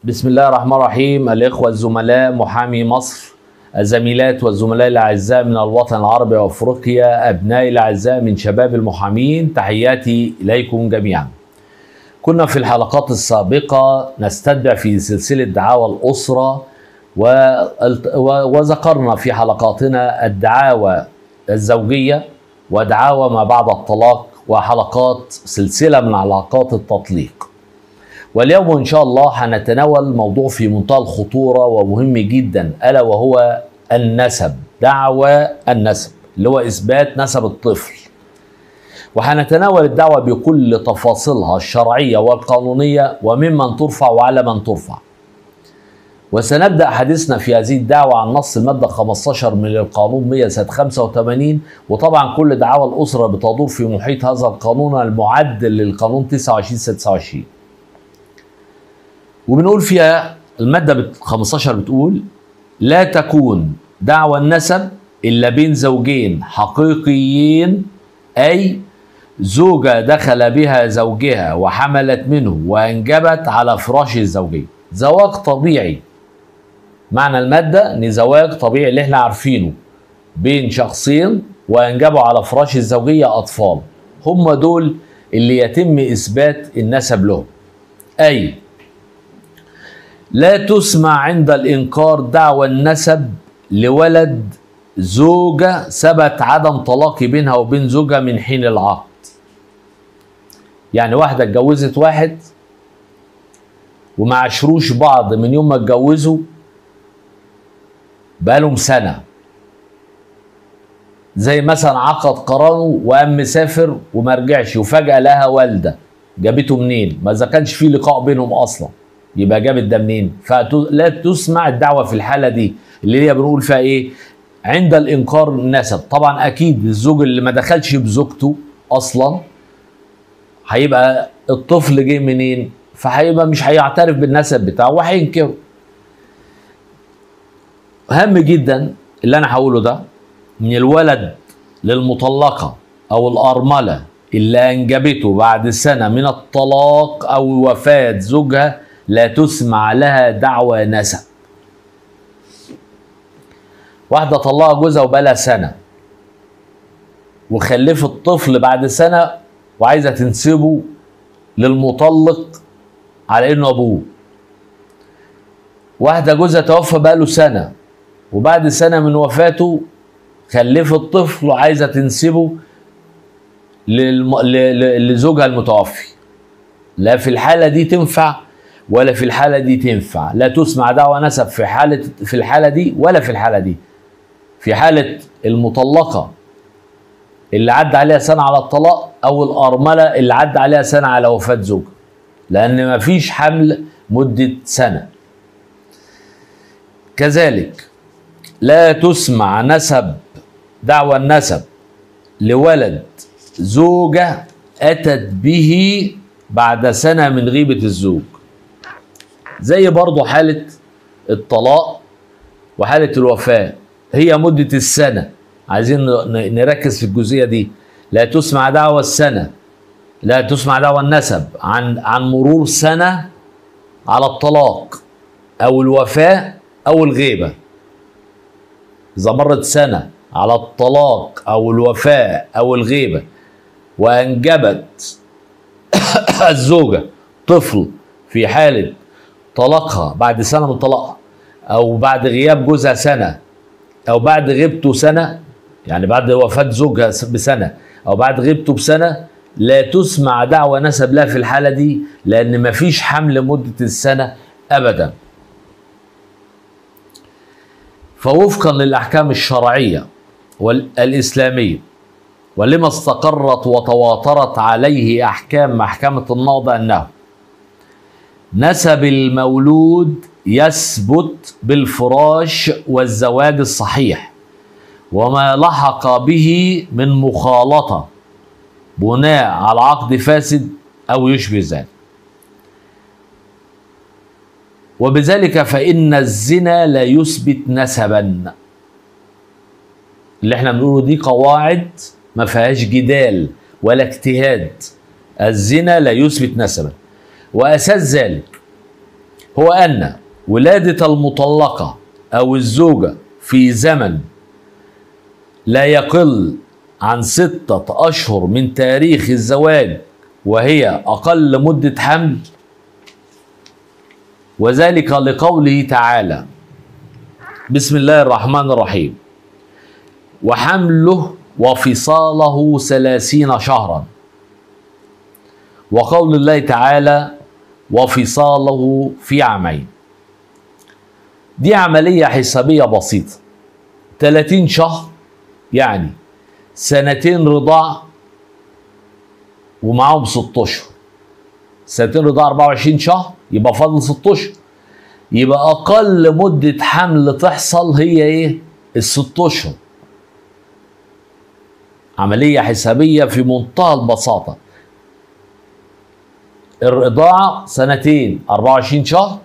بسم الله الرحمن الرحيم الإخوة الزملاء محامي مصر الزميلات والزملاء الأعزاء من الوطن العربي وأفريقيا أبنائي الأعزاء من شباب المحامين تحياتي إليكم جميعا كنا في الحلقات السابقة نستتبع في سلسلة دعاوى الأسرة والت- و- وذكرنا في حلقاتنا الدعاوى الزوجية ودعاوى ما بعد الطلاق وحلقات سلسلة من حلقات التطليق واليوم ان شاء الله هنتناول موضوع في منتهى الخطوره ومهم جدا الا وهو النسب دعوى النسب اللي هو اثبات نسب الطفل وهنتناول الدعوة بكل تفاصيلها الشرعية والقانونية وممن ترفع وعلى من ترفع وسنبدأ حديثنا في هذه الدعوة عن نص المادة 15 من القانون 100 سنة 85 وطبعا كل دعاوى الأسرة بتدور في محيط هذا القانون المعدل للقانون 29 26 وبنقول فيها المادة بت- 15 بتقول لا تكون دعوى النسب إلا بين زوجين حقيقيين أي زوجة دخل بها زوجها وحملت منه وأنجبت على فراش الزوجية زواج طبيعي معنى المادة إن زواج طبيعي اللي احنا عارفينه بين شخصين وأنجبوا على فراش الزوجية أطفال هم دول اللي يتم إثبات النسب لهم أي لا تسمع عند الإنكار دعوى النسب لولد زوجة ثبت عدم طلاق بينها وبين زوجها من حين العقد يعني واحدة اتجوزت واحد وما عاشروش بعض من يوم ما اتجوزوا بقالهم سنة زي مثلا عقد قرانه وقام مسافر وما رجعش وفجأة لها والدة جابته منين؟ ما إذا كانش في لقاء بينهم أصلا يبقى جابت ده منين؟ فلا تسمع الدعوة في الحالة دي اللي هي بنقول فيها إيه؟ عند الإنكار النسب طبعا أكيد الزوج اللي ما دخلش بزوجته أصلا هيبقى الطفل جه منين؟ فهيبقى مش هيعترف بالنسب بتاعه وهينكره هام جدا اللي انا هقوله ده ان الولد للمطلقه او الارمله اللي انجبته بعد سنه من الطلاق او وفاه زوجها لا تسمع لها دعوى نسب واحده طلقها جوزها وبقالها سنه وخلفت طفل بعد سنه وعايزه تنسبه للمطلق على انه ابوه واحده جوزها توفى بقاله سنه وبعد سنه من وفاته خلفت طفل وعايزه تنسبه للم... ل... ل... لزوجها المتوفي لا في الحاله دي تنفع ولا في الحاله دي تنفع لا تسمع دعوى نسب في حاله في الحاله دي ولا في الحاله دي في حاله المطلقه اللي عدى عليها سنه على الطلاق او الارمله اللي عدى عليها سنه على وفاه زوجها لان مفيش حمل مده سنه كذلك لا تسمع نسب دعوى النسب لولد زوجة أتت به بعد سنة من غيبة الزوج زي برضو حالة الطلاق وحالة الوفاة هي مدة السنة عايزين ن- نركز في الجزئية دي لا تسمع دعوى السنة لا تسمع دعوى النسب عن عن مرور سنة على الطلاق أو الوفاة أو الغيبة إذا مرت سنة على الطلاق أو الوفاة أو الغيبة وأنجبت الزوجة طفل في حالة طلاقها بعد سنة من طلاقها أو بعد غياب جوزها سنة أو بعد غيبته سنة يعني بعد وفاة زوجها بسنة أو بعد غيبته بسنة لا تسمع دعوى نسب لها في الحالة دي لأن مفيش حمل مدة السنة أبداً فوفقا للاحكام الشرعيه والاسلاميه ولما استقرت وتواترت عليه احكام محكمه النهضه انه نسب المولود يثبت بالفراش والزواج الصحيح وما لحق به من مخالطه بناء على عقد فاسد او يشبه ذلك وبذلك فإن الزنا لا يثبت نسبا اللي احنا بنقوله دي قواعد ما فيهاش جدال ولا اجتهاد الزنا لا يثبت نسبا وأساس ذلك هو أن ولادة المطلقة أو الزوجة في زمن لا يقل عن ستة أشهر من تاريخ الزواج وهي أقل مدة حمل وذلك لقوله تعالى بسم الله الرحمن الرحيم وحمله وفصاله ثلاثين شهرا وقول الله تعالى وفصاله في عامين دي عملية حسابية بسيطة 30 شهر يعني سنتين رضاع ومعاهم 6 اشهر سنتين رضاع 24 شهر يبقى فاضل 6 اشهر يبقى اقل مدة حمل تحصل هي ايه؟ الست اشهر عملية حسابية في منتهى البساطة الرضاعة سنتين 24 شهر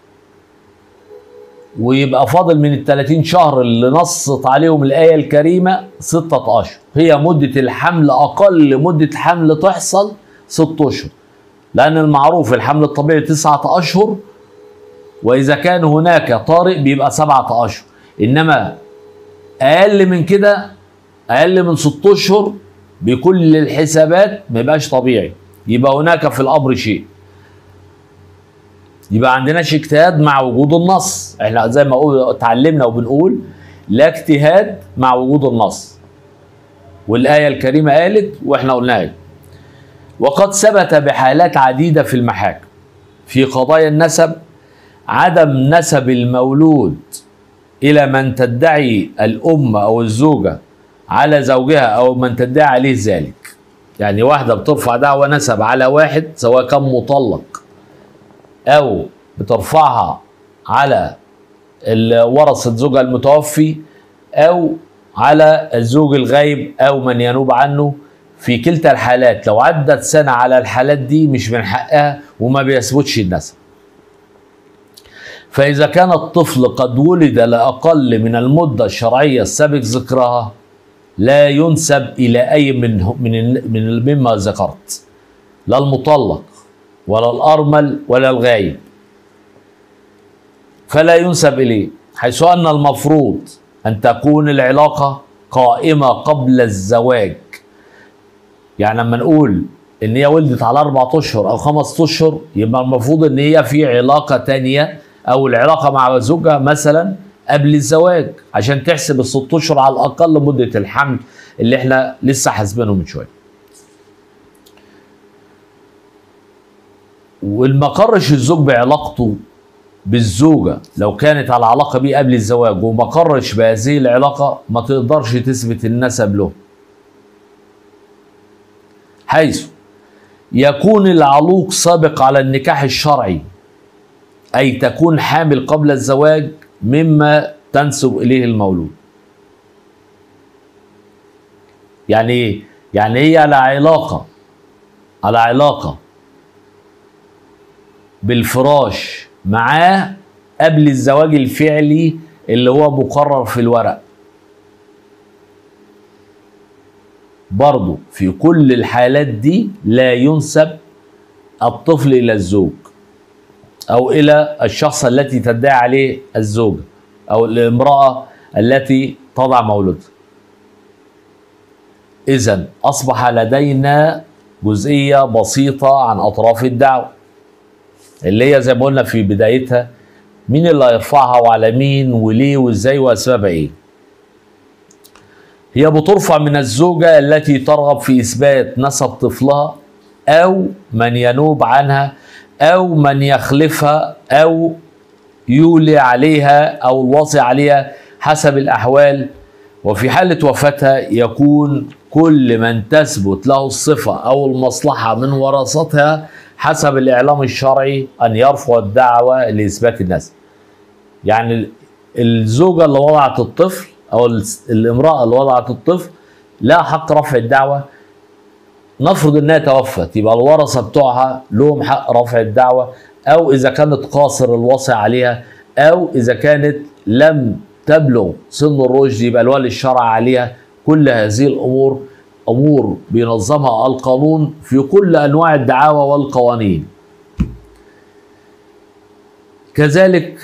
ويبقى فاضل من ال 30 شهر اللي نصت عليهم الآية الكريمة ستة أشهر هي مدة الحمل أقل مدة حمل تحصل ست أشهر لأن المعروف الحمل الطبيعي تسعة أشهر وإذا كان هناك طارئ بيبقى سبعة أشهر إنما أقل من كده أقل من ست أشهر بكل الحسابات ما يبقاش طبيعي يبقى هناك في الأمر شيء يبقى عندناش اجتهاد مع وجود النص احنا زي ما قول اتعلمنا وبنقول لا اجتهاد مع وجود النص والآية الكريمة قالت واحنا قلناها وقد ثبت بحالات عديدة في المحاكم في قضايا النسب عدم نسب المولود إلى من تدعي الأم أو الزوجة على زوجها أو من تدعي عليه ذلك يعني واحدة بترفع دعوى نسب على واحد سواء كان مطلق أو بترفعها على ورثة زوجها المتوفي أو على الزوج الغايب أو من ينوب عنه في كلتا الحالات لو عدت سنة على الحالات دي مش من حقها وما بيثبتش النسب فإذا كان الطفل قد ولد لأقل من المدة الشرعية السابق ذكرها لا ينسب إلى أي من من من مما ذكرت لا المطلق ولا الأرمل ولا الغايب فلا ينسب إليه حيث أن المفروض أن تكون العلاقة قائمة قبل الزواج يعني لما نقول ان هي ولدت على اربع اشهر او خمس اشهر يبقى المفروض ان هي في علاقه تانية او العلاقه مع زوجها مثلا قبل الزواج عشان تحسب الست اشهر على الاقل مده الحمل اللي احنا لسه حاسبينه من شويه. والما قرش الزوج بعلاقته بالزوجة لو كانت على علاقة بيه قبل الزواج وما قرش بهذه العلاقة ما تقدرش تثبت النسب له حيث يكون العلوق سابق على النكاح الشرعي أي تكون حامل قبل الزواج مما تنسب إليه المولود يعني إيه؟ يعني هي على علاقة على علاقة بالفراش معاه قبل الزواج الفعلي اللي هو مقرر في الورق برضو في كل الحالات دي لا ينسب الطفل إلى الزوج أو إلى الشخص التي تدعي عليه الزوجة أو الامرأة التي تضع مولودها إذا أصبح لدينا جزئية بسيطة عن أطراف الدعوة اللي هي زي ما قلنا في بدايتها مين اللي هيرفعها وعلى مين وليه وازاي واسبابها ايه هي بترفع من الزوجة التي ترغب في إثبات نسب طفلها أو من ينوب عنها أو من يخلفها أو يولي عليها أو الوصي عليها حسب الأحوال وفي حالة وفاتها يكون كل من تثبت له الصفة أو المصلحة من ورثتها حسب الإعلام الشرعي أن يرفع الدعوة لإثبات النسب يعني الزوجة اللي وضعت الطفل أو الامرأة اللي وضعت الطفل لا حق رفع الدعوة نفرض انها توفت يبقى الورثه بتوعها لهم حق رفع الدعوه او اذا كانت قاصر الوصي عليها او اذا كانت لم تبلغ سن الرشد يبقى الولي الشرع عليها كل هذه الامور امور بينظمها القانون في كل انواع الدعاوى والقوانين كذلك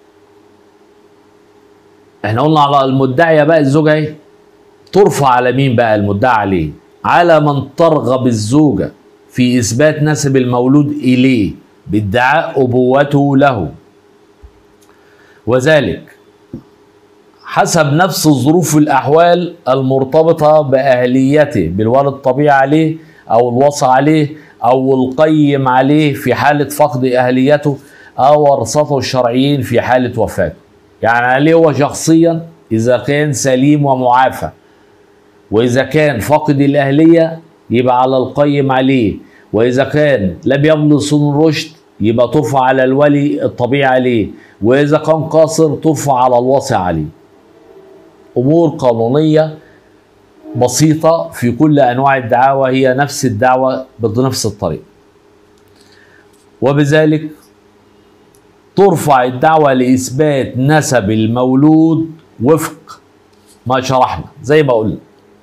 احنا قلنا على المدعية بقى الزوجة ايه ترفع على مين بقى المدعى عليه على من ترغب الزوجة في إثبات نسب المولود إليه بادعاء أبوته له وذلك حسب نفس الظروف الأحوال المرتبطة بأهليته بالولد الطبيعي عليه أو الوصى عليه أو القيم عليه في حالة فقد أهليته أو ورثته الشرعيين في حالة وفاته يعني عليه هو شخصيا إذا كان سليم ومعافى وإذا كان فاقد الأهلية يبقى على القيم عليه وإذا كان لم يبلغ سن الرشد يبقى ترفع على الولي الطبيعي عليه وإذا كان قاصر ترفع على الوصي عليه أمور قانونية بسيطة في كل أنواع الدعاوى هي نفس الدعوة بنفس الطريقة وبذلك ترفع الدعوة لإثبات نسب المولود وفق ما شرحنا زي ما قلنا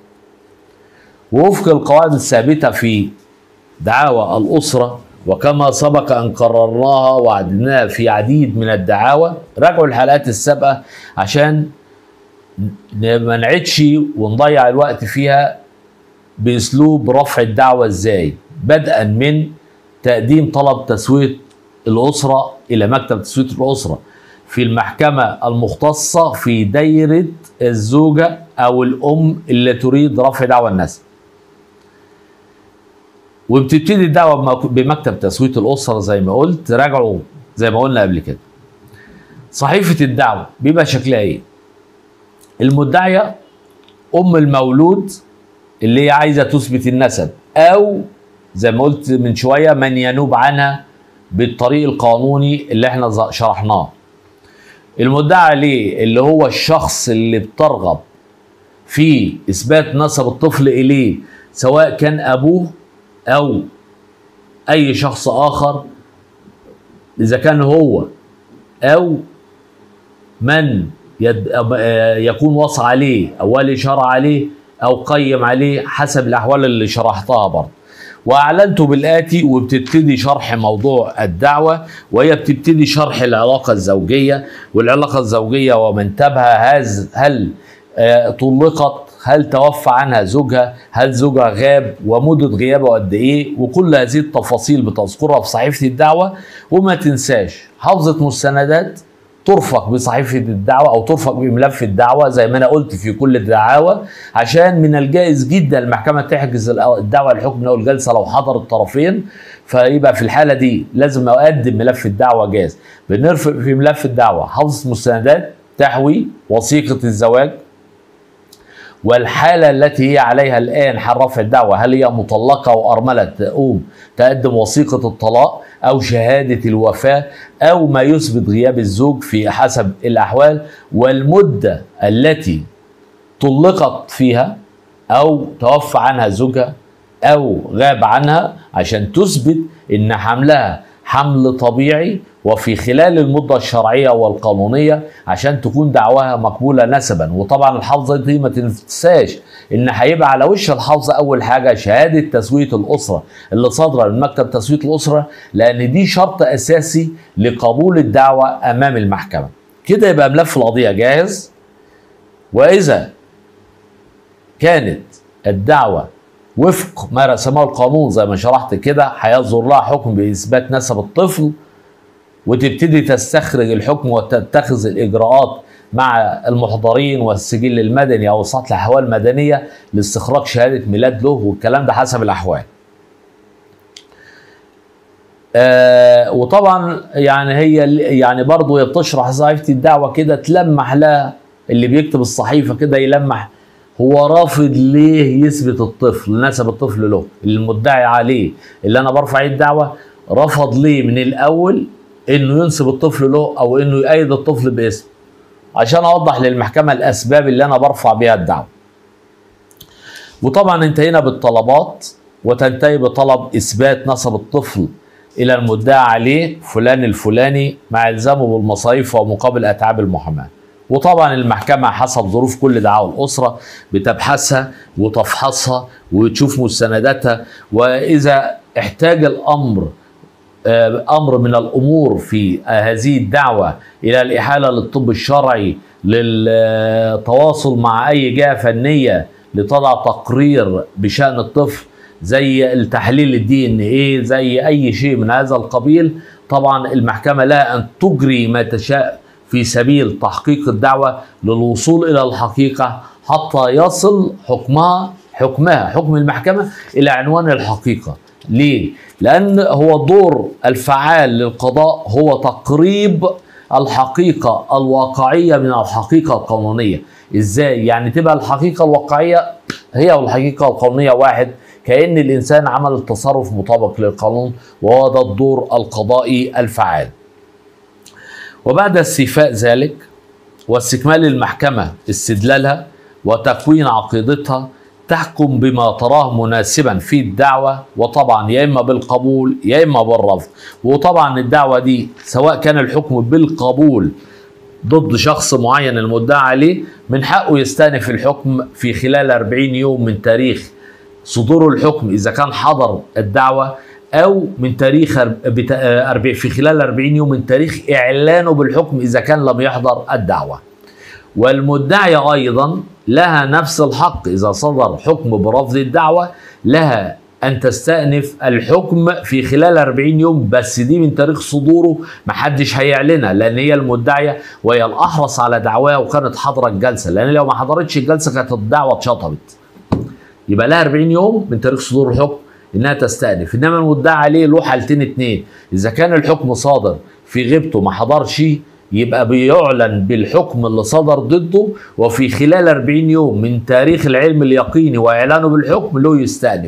ووفق القواعد الثابتة في دعاوى الأسرة وكما سبق أن قررناها وعدناها في عديد من الدعاوى راجعوا الحلقات السابقة عشان ما نعيدش ونضيع الوقت فيها باسلوب رفع الدعوه ازاي بدءا من تقديم طلب تسويه الاسره الى مكتب تسويه الاسره في المحكمه المختصه في دايره الزوجه او الام اللي تريد رفع دعوى النسب وبتبتدي الدعوه بمكتب تسويه الاسره زي ما قلت راجعوا زي ما قلنا قبل كده صحيفه الدعوه بيبقى شكلها ايه المدعية أم المولود اللي هي عايزة تثبت النسب أو زي ما قلت من شوية من ينوب عنها بالطريق القانوني اللي احنا شرحناه المدعى عليه اللي هو الشخص اللي بترغب في إثبات نسب الطفل إليه سواء كان أبوه أو أي شخص آخر إذا كان هو أو من يد يكون وصى عليه او ولي شرع عليه او قيم عليه حسب الاحوال اللي شرحتها برضه واعلنت بالاتي وبتبتدي شرح موضوع الدعوه وهي بتبتدي شرح العلاقه الزوجيه والعلاقه الزوجيه ومنتبها هز هل طلقت هل توفى عنها زوجها هل زوجها غاب ومدة غيابه قد ايه وكل هذه التفاصيل بتذكرها في صحيفة الدعوة وما تنساش حافظة مستندات ترفق بصحيفة الدعوة أو ترفق بملف الدعوة زي ما أنا قلت في كل الدعاوى عشان من الجائز جدا المحكمة تحجز الدعوة لحكم من أول جلسة لو حضر الطرفين فيبقى في الحالة دي لازم أقدم ملف الدعوة جاهز بنرفق في ملف الدعوة حفظ مستندات تحوي وثيقة الزواج والحالة التي هي عليها الآن حال رفع الدعوة هل هي مطلقة وأرملة تقوم تقدم وثيقة الطلاق أو شهادة الوفاة أو ما يثبت غياب الزوج في حسب الأحوال والمدة التي طلقت فيها أو توفى عنها زوجها أو غاب عنها عشان تثبت إن حملها حمل طبيعي وفي خلال المدة الشرعية والقانونية عشان تكون دعواها مقبولة نسبا وطبعا الحافظة دي ما تنساش ان هيبقى على وش الحافظة اول حاجة شهادة تسوية الاسرة اللي صادرة من مكتب تسوية الاسرة لان دي شرط اساسي لقبول الدعوة امام المحكمة كده يبقى ملف القضية جاهز واذا كانت الدعوة وفق ما رسمه القانون زي ما شرحت كده هيصدر لها حكم باثبات نسب الطفل وتبتدي تستخرج الحكم وتتخذ الاجراءات مع المحضرين والسجل المدني او سطح الاحوال المدنيه لاستخراج شهاده ميلاد له والكلام ده حسب الاحوال. آه وطبعا يعني هي يعني برضه هي بتشرح صحيفه الدعوه كده تلمح لها اللي بيكتب الصحيفه كده يلمح هو رافض ليه يثبت الطفل نسب الطفل له المدعي عليه اللي انا برفع عليه الدعوه رفض ليه من الاول انه ينسب الطفل له او انه يأيد الطفل باسم عشان اوضح للمحكمه الاسباب اللي انا برفع بها الدعوه وطبعا انتهينا بالطلبات وتنتهي بطلب اثبات نسب الطفل الى المدعى عليه فلان الفلاني مع الزامه بالمصاريف ومقابل اتعاب المحاماه وطبعا المحكمة حسب ظروف كل دعوة الأسرة بتبحثها وتفحصها وتشوف مستنداتها وإذا احتاج الأمر آه، امر من الامور في آه، هذه الدعوه الى الاحاله للطب الشرعي للتواصل مع اي جهه فنيه لتضع تقرير بشان الطفل زي التحليل الدي ان ايه زي اي شيء من هذا القبيل طبعا المحكمه لها ان تجري ما تشاء في سبيل تحقيق الدعوه للوصول الى الحقيقه حتى يصل حكمها حكمها حكم المحكمه الى عنوان الحقيقه ليه؟ لأن هو الدور الفعال للقضاء هو تقريب الحقيقة الواقعية من الحقيقة القانونية إزاي؟ يعني تبقى الحقيقة الواقعية هي والحقيقة القانونية واحد كأن الإنسان عمل التصرف مطابق للقانون وهو ده الدور القضائي الفعال وبعد استيفاء ذلك واستكمال المحكمة استدلالها وتكوين عقيدتها تحكم بما تراه مناسبا في الدعوة وطبعا يا إما بالقبول يا إما بالرفض وطبعا الدعوة دي سواء كان الحكم بالقبول ضد شخص معين المدعى عليه من حقه يستأنف الحكم في خلال 40 يوم من تاريخ صدور الحكم إذا كان حضر الدعوة أو من تاريخ أرب- بتا- أرب- في خلال 40 يوم من تاريخ إعلانه بالحكم إذا كان لم يحضر الدعوة والمدعية أيضا لها نفس الحق إذا صدر حكم برفض الدعوة لها أن تستأنف الحكم في خلال 40 يوم بس دي من تاريخ صدوره محدش هيعلنها لأن هي المدعية وهي الأحرص على دعواها وكانت حاضرة الجلسة لأن لو ما حضرتش الجلسة كانت الدعوة اتشطبت يبقى لها 40 يوم من تاريخ صدور الحكم انها تستأنف انما المدعى عليه له حالتين اتنين اذا كان الحكم صادر في غيبته ما حضرش يبقى بيعلن بالحكم اللي صدر ضده وفي خلال 40 يوم من تاريخ العلم اليقيني واعلانه بالحكم له يستأنف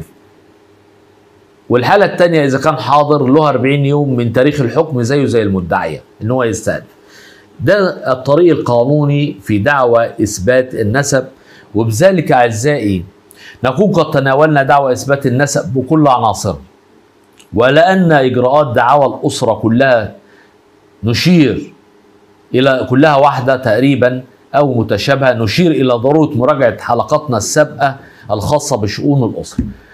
والحالة الثانية إذا كان حاضر له 40 يوم من تاريخ الحكم زيه زي المدعية إن هو يستأنف. ده الطريق القانوني في دعوى إثبات النسب وبذلك أعزائي نكون قد تناولنا دعوى إثبات النسب بكل عناصرها ولأن إجراءات دعاوى الأسرة كلها نشير إلى كلها واحدة تقريبا أو متشابهة نشير إلى ضرورة مراجعة حلقاتنا السابقة الخاصة بشؤون الأسرة